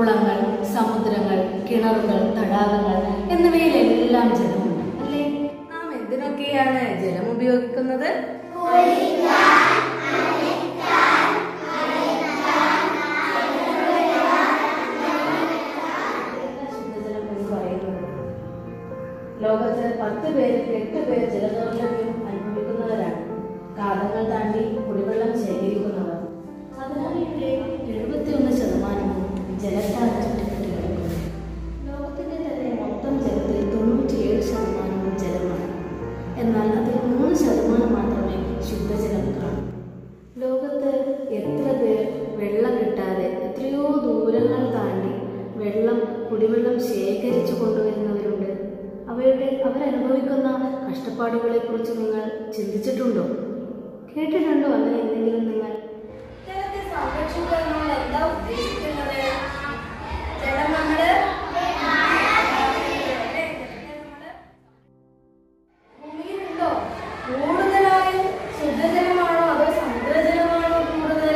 കുളങ്ങൾ സമുദ്രങ്ങൾ കിണറുകൾ തടാകങ്ങൾ എന്നിവയിലെല്ലാം ജലമുണ്ട് അല്ലേ നാം എന്തിനൊക്കെയാണ് ജലം ഉപയോഗിക്കുന്നത് ശുദ്ധജലം എന്ന് പറയുന്നത് ലോകത്ത് പത്ത് പേരിൽ എട്ട് പേർ ജലദൗർലഭ്യം അനുഭവിക്കുന്നവരാണ് കാലങ്ങൾ താണ്ടി കുടിവെള്ളം ശേഖരിക്കുന്നവർ അതിനാൽ ഇവിടെ എഴുപത്തിയൊന്ന് ശതമാനവും ജലത്താൽ ചുറ്റപ്പെട്ട് കിടക്കുന്നു ലോകത്തിന്റെ തന്നെ മൊത്തം ജലത്തിൽ തൊണ്ണൂറ്റിയേഴ് ശതമാനവും ജലമാണ് എന്നാൽ അതിൽ മൂന്ന് ശതമാനം മാത്രമേ ശുദ്ധജലം കാണൂ ലോകത്ത് എത്ര പേർ വെള്ളം കിട്ടാതെ എത്രയോ ദൂരങ്ങൾ താണ്ടി വെള്ളം കുടിവെള്ളം ശേഖരിച്ചു കൊണ്ടുവരുന്നവരുണ്ട് അവരുടെ അവരനുഭവിക്കുന്ന കഷ്ടപ്പാടുകളെ കുറിച്ച് നിങ്ങൾ ചിന്തിച്ചിട്ടുണ്ടോ കേട്ടിട്ടുണ്ടോ അങ്ങനെ എന്തെങ്കിലും നിങ്ങൾ ജലത്തെ സംരക്ഷിക്കുക എന്നാൽ എന്താ ഉദ്ദേശിക്കുന്നത് ജലം നമ്മള് ഭൂമിയിലുണ്ടോ കൂടുതലായും ശുദ്ധജലമാണോ അതോ സമുദ്രജലമാണോ കൂടുതൽ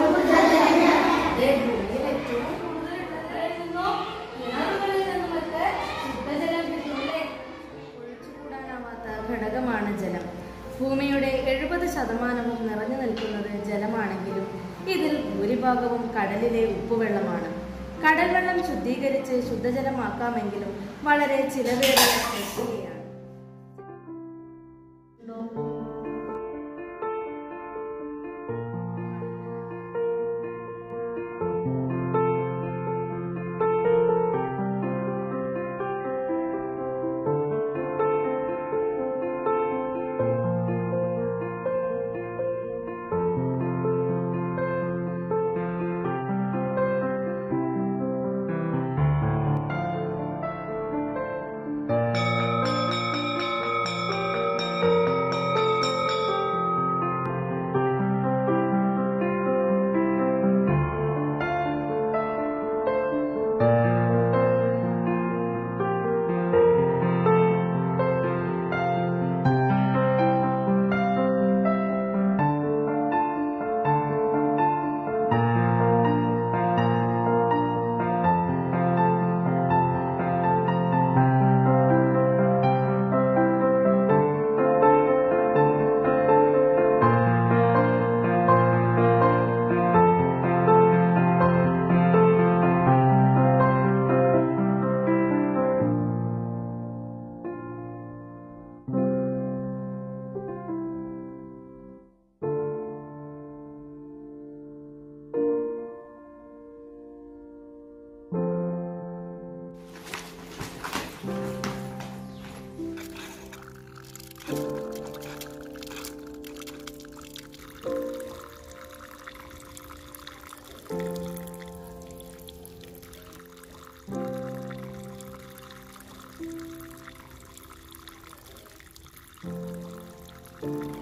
അതെ, ഭൂമിയിൽ ഏറ്റവും കൂടുതൽ കിണറുകളിൽ നിന്നോ കിണറുകളിൽ നിന്നുമൊക്കെ ശുദ്ധജലം കിട്ടുന്നില്ലേ ഒഴിച്ചുകൂടാനാവാത്ത ഘടകമാണ് ജലം ഭൂമിയുടെ എഴുപത് ശതമാനവും നിറഞ്ഞു നിൽക്കുന്നത് ജലമാണെങ്കിലും ഇതിൽ ഭൂരിഭാഗവും കടലിലെ ഉപ്പുവെള്ളമാണ് കടൽ വെള്ളം ശുദ്ധീകരിച്ച് ശുദ്ധജലമാക്കാമെങ്കിലും വളരെ ചിലവേറിയ പ്രക്രിയയാണ് ജലം